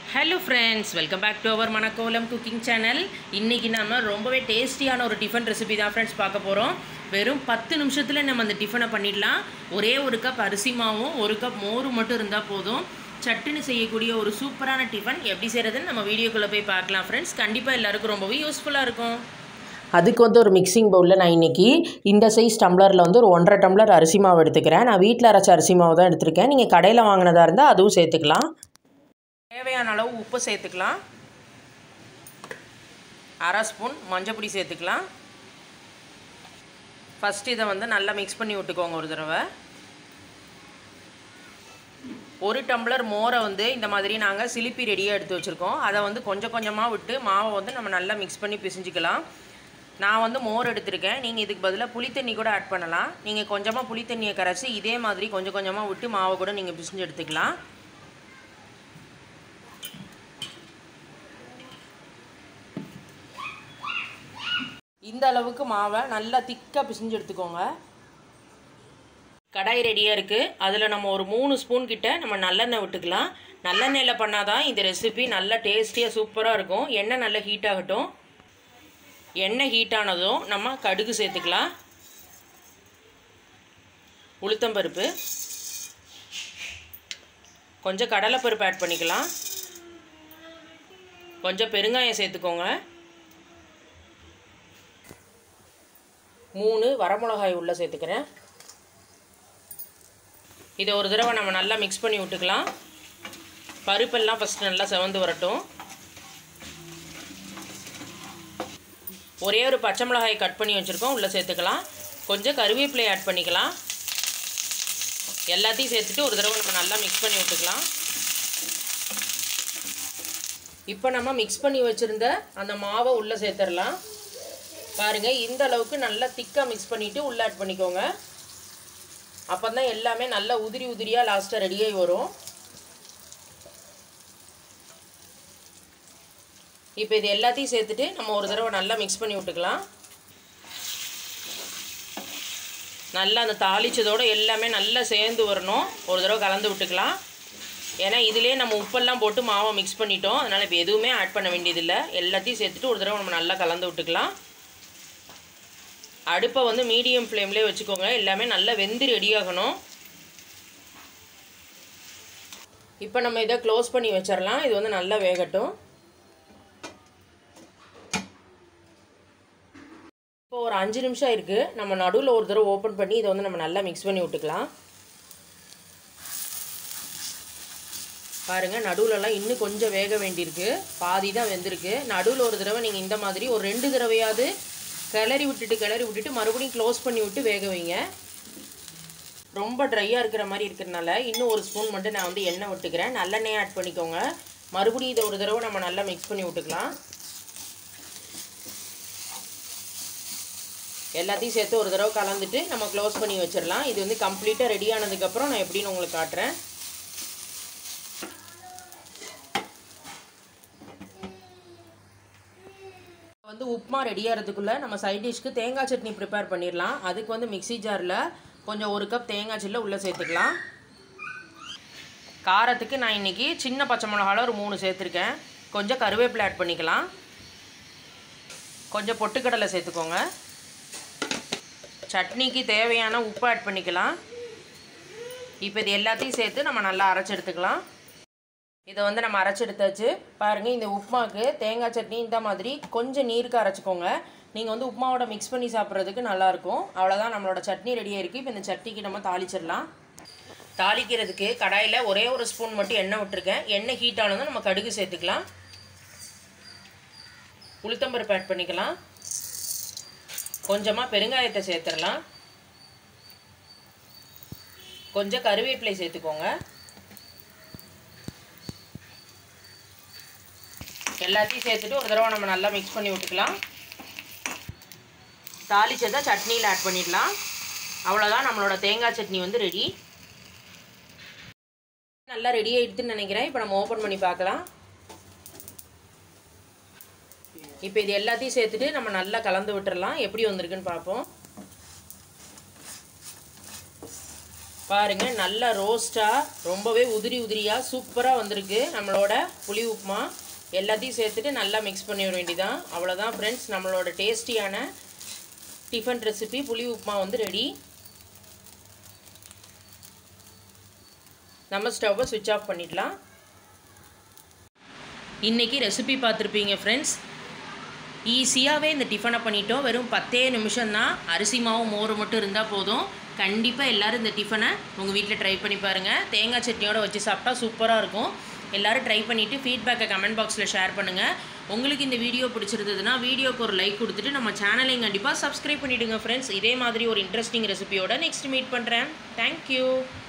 hello friends welcome back to our Manakkolam cooking channel இன்றைக்கி நம்ம ரொம்பவே டேஸ்டியான ஒரு டிஃபன் ரெசிபி தான் ஃப்ரெண்ட்ஸ் பார்க்க போகிறோம் வெறும் பத்து நிமிஷத்தில் நம்ம அந்த டிஃபனை பண்ணிடலாம் ஒரே ஒரு கப் அரிசி மாவும் ஒரு கப் மோரும் மட்டும் இருந்தால் போதும் சட்டுன்னு செய்யக்கூடிய ஒரு சூப்பரான டிஃபன் எப்படி செய்கிறதுன்னு நம்ம வீடியோக்குள்ளே போய் பார்க்கலாம் ஃப்ரெண்ட்ஸ் கண்டிப்பாக எல்லாருக்கும் ரொம்பவே யூஸ்ஃபுல்லாக இருக்கும் அதுக்கு வந்து ஒரு மிக்சிங் பவுலில் நான் இன்றைக்கி இந்த சைஸ் டம்ளரில் வந்து ஒரு ஒன்றரை டம்ளர் அரிசி மாவு எடுத்துக்கிறேன் நான் வீட்டில் அரைச்ச அரிசி மாவு தான் எடுத்திருக்கேன் நீங்கள் கடையில் வாங்கினதா இருந்தால் அதுவும் சேர்த்துக்கலாம் தேவையான அளவு உப்பு சேர்த்துக்கலாம் அரை ஸ்பூன் மஞ்சப்பொடி சேர்த்துக்கலாம் ஃபஸ்ட்டு இதை வந்து நல்லா மிக்ஸ் பண்ணி விட்டுக்கோங்க ஒரு தடவை ஒரு டம்ளர் மோரை வந்து இந்த மாதிரி நாங்கள் சிலிப்பி ரெடியாக எடுத்து வச்சுருக்கோம் அதை வந்து கொஞ்சம் கொஞ்சமாக விட்டு மாவை வந்து நம்ம நல்லா மிக்ஸ் பண்ணி பிசிஞ்சிக்கலாம் நான் வந்து மோர் எடுத்திருக்கேன் நீங்கள் இதுக்கு பதிலாக புளித்தண்ணி கூட ஆட் பண்ணலாம் நீங்கள் கொஞ்சமாக புளித்தண்ணியை கரைச்சி இதே மாதிரி கொஞ்சம் கொஞ்சமாக விட்டு மாவை கூட நீங்கள் பிசிஞ்சு எடுத்துக்கலாம் இந்த அளவுக்கு மாவை நல்லா திக்காக பிசிஞ்சு எடுத்துக்கோங்க கடாய் ரெடியாக இருக்குது அதில் நம்ம ஒரு மூணு ஸ்பூன் கிட்ட நம்ம நல்லெண்ணெய் விட்டுக்கலாம் நல்லெண்ணெயில் பண்ணால் தான் இந்த ரெசிபி நல்லா டேஸ்டியாக சூப்பராக இருக்கும் எண்ணெய் நல்லா ஹீட் ஆகட்டும் எண்ணெய் ஹீட் ஆனதும் நம்ம கடுகு சேர்த்துக்கலாம் உளுத்தம்பருப்பு கொஞ்சம் கடலைப்பருப்பு ஆட் பண்ணிக்கலாம் கொஞ்சம் பெருங்காயம் சேர்த்துக்கோங்க மூணு வரமிளகாய் உள்ளே சேர்த்துக்கிறேன் இதை ஒரு தடவை நம்ம நல்லா மிக்ஸ் பண்ணி விட்டுக்கலாம் பருப்பெல்லாம் ஃபஸ்ட்டு நல்லா செவந்து வரட்டும் ஒரே ஒரு பச்சை மிளகாய் கட் பண்ணி வச்சுருக்கோம் உள்ளே சேர்த்துக்கலாம் கொஞ்சம் கருவேப்பிலை ஆட் பண்ணிக்கலாம் எல்லாத்தையும் சேர்த்துட்டு ஒரு தடவை நம்ம நல்லா மிக்ஸ் பண்ணி விட்டுக்கலாம் இப்போ நம்ம மிக்ஸ் பண்ணி வச்சுருந்த அந்த மாவை உள்ளே சேர்த்துடலாம் பாருங்கள் இந்த அளவுக்கு நல்லா திக்காக மிக்ஸ் பண்ணிவிட்டு உள்ளே ஆட் பண்ணிக்கோங்க அப்போ தான் எல்லாமே நல்லா உதிரி உதிரியாக லாஸ்ட்டாக ரெடியாகி வரும் இப்போ இது எல்லாத்தையும் சேர்த்துட்டு நம்ம ஒரு தடவை நல்லா மிக்ஸ் பண்ணி விட்டுக்கலாம் நல்லா அந்த தாளிச்சதோடு எல்லாமே நல்லா சேர்ந்து வரணும் ஒரு தடவை கலந்து விட்டுக்கலாம் ஏன்னா இதிலே நம்ம உப்பெல்லாம் போட்டு மாவை மிக்ஸ் பண்ணிட்டோம் அதனால் இப்போ எதுவுமே ஆட் பண்ண வேண்டியதில்லை எல்லாத்தையும் சேர்த்துட்டு ஒரு தடவை நம்ம நல்லா கலந்து விட்டுக்கலாம் அடுப்பை வந்து மீடியம் ஃப்ளேம்லேயே வச்சுக்கோங்க எல்லாமே நல்லா வெந்து ரெடியாகணும் இப்போ நம்ம இதை க்ளோஸ் பண்ணி வச்சிடலாம் இது வந்து நல்லா வேகட்டும் இப்போ ஒரு அஞ்சு நிமிஷம் இருக்குது நம்ம நடுவில் ஒரு தடவை ஓப்பன் பண்ணி இதை வந்து நம்ம நல்லா மிக்ஸ் பண்ணி விட்டுக்கலாம் பாருங்கள் நடுவுலலாம் இன்னும் கொஞ்சம் வேக வேண்டியிருக்கு பாதி தான் வெந்திருக்கு நடுவில் ஒரு தடவை நீங்கள் இந்த மாதிரி ஒரு ரெண்டு தடவையாவது கிளறி விட்டுட்டு கிளறி விட்டுட்டு மறுபடியும் க்ளோஸ் பண்ணி விட்டு வேக வைங்க ரொம்ப ட்ரையாக இருக்கிற மாதிரி இருக்கிறனால இன்னும் ஒரு ஸ்பூன் மட்டும் நான் வந்து எண்ணெய் விட்டுக்கிறேன் நல்லெண்ணெய் ஆட் பண்ணிக்கோங்க மறுபடியும் இதை ஒரு தடவை நம்ம நல்லா மிக்ஸ் பண்ணி விட்டுக்கலாம் எல்லாத்தையும் சேர்த்து ஒரு தடவை கலந்துட்டு நம்ம க்ளோஸ் பண்ணி வச்சிடலாம் இது வந்து கம்ப்ளீட்டாக ரெடி ஆனதுக்கப்புறம் நான் எப்படின்னு உங்களுக்கு காட்டுறேன் வந்து உப்புமா ரெடி ஆகிறதுக்குள்ளே நம்ம சைட் டிஷ்க்கு தேங்காய் சட்னி ப்ரிப்பேர் பண்ணிடலாம் அதுக்கு வந்து மிக்சி ஜாரில் கொஞ்சம் ஒரு கப் தேங்காய் சில்ல உள்ளே சேர்த்துக்கலாம் காரத்துக்கு நான் இன்றைக்கி சின்ன பச்சை மிளகாவில் ஒரு மூணு சேர்த்துருக்கேன் கொஞ்சம் கருவேப்பிலை ஆட் பண்ணிக்கலாம் கொஞ்சம் பொட்டுக்கடலை சேர்த்துக்கோங்க சட்னிக்கு தேவையான உப்பு ஆட் பண்ணிக்கலாம் இப்போ இது எல்லாத்தையும் சேர்த்து நம்ம நல்லா அரைச்சி எடுத்துக்கலாம் இதை வந்து நம்ம அரைச்சி எடுத்தாச்சு பாருங்கள் இந்த உப்புமாவுக்கு தேங்காய் சட்னி இந்த மாதிரி கொஞ்சம் நீருக்கு அரைச்சிக்கோங்க நீங்கள் வந்து உப்புமாவோட மிக்ஸ் பண்ணி சாப்பிட்றதுக்கு நல்லாயிருக்கும் அவ்வளோதான் நம்மளோட சட்னி ரெடியாக இருக்குது இப்போ இந்த சட்னிக்கு நம்ம தாளிச்சிடலாம் தாளிக்கிறதுக்கு கடாயில் ஒரே ஒரு ஸ்பூன் மட்டும் எண்ணெய் விட்டுருக்கேன் எண்ணெய் ஹீட் ஆனதும் நம்ம கடுகு சேர்த்துக்கலாம் உளுத்தம்பருப்பு ஆட் பண்ணிக்கலாம் கொஞ்சமாக பெருங்காயத்தை சேர்த்துடலாம் கொஞ்சம் கருவேப்பிலை சேர்த்துக்கோங்க எல்லாத்தையும் சேர்த்துட்டு ஒரு தடவை நம்ம நல்லா மிக்ஸ் பண்ணி விட்டுக்கலாம் தாளிச்சதை சட்னியில் ஆட் பண்ணிடலாம் அவ்வளோதான் நம்மளோட தேங்காய் சட்னி வந்து ரெடி நல்லா ரெடி ஆகிடுதுன்னு நினைக்கிறேன் இப்போ நம்ம ஓப்பன் பண்ணி பார்க்கலாம் இப்போ இது எல்லாத்தையும் சேர்த்துட்டு நம்ம நல்லா கலந்து விட்டுறலாம் எப்படி வந்திருக்குன்னு பார்ப்போம் பாருங்கள் நல்லா ரோஸ்ட்டாக ரொம்பவே உதிரி உதிரியாக சூப்பராக வந்திருக்கு நம்மளோட புளி உப்புமா எல்லாத்தையும் சேர்த்துட்டு நல்லா மிக்ஸ் பண்ணி விட வேண்டியதான் அவ்வளோதான் ஃப்ரெண்ட்ஸ் நம்மளோட டேஸ்டியான டிஃபன் ரெசிபி புளி உப்புமா வந்து ரெடி நம்ம ஸ்டவ்வை சுவிட்ச் ஆஃப் பண்ணிடலாம் இன்றைக்கி ரெசிபி பார்த்துருப்பீங்க ஃப்ரெண்ட்ஸ் ஈஸியாகவே இந்த டிஃபனை பண்ணிட்டோம் வெறும் பத்தே நிமிஷம்தான் அரிசி மாவும் மோர் மட்டும் இருந்தால் போதும் கண்டிப்பாக எல்லோரும் இந்த டிஃபனை உங்கள் வீட்டில் ட்ரை பண்ணி பாருங்கள் தேங்காய் சட்னியோடு வச்சு சாப்பிட்டா சூப்பராக இருக்கும் எல்லோரும் ட்ரை பண்ணிவிட்டு ஃபீட்பேக்கை கமெண்ட் பாக்ஸில் ஷேர் பண்ணுங்கள் உங்களுக்கு இந்த வீடியோ பிடிச்சிருந்ததுன்னா வீடியோக்கு ஒரு லைக் கொடுத்துட்டு நம்ம சேனலையும் கண்டிப்பாக சப்ஸ்கிரைப் பண்ணிவிடுங்க ஃப்ரெண்ட்ஸ் இதே மாதிரி ஒரு இன்ட்ரெஸ்டிங் ரெசிபியோட நெக்ஸ்ட் மீட் பண்ணுறேன் தேங்க்யூ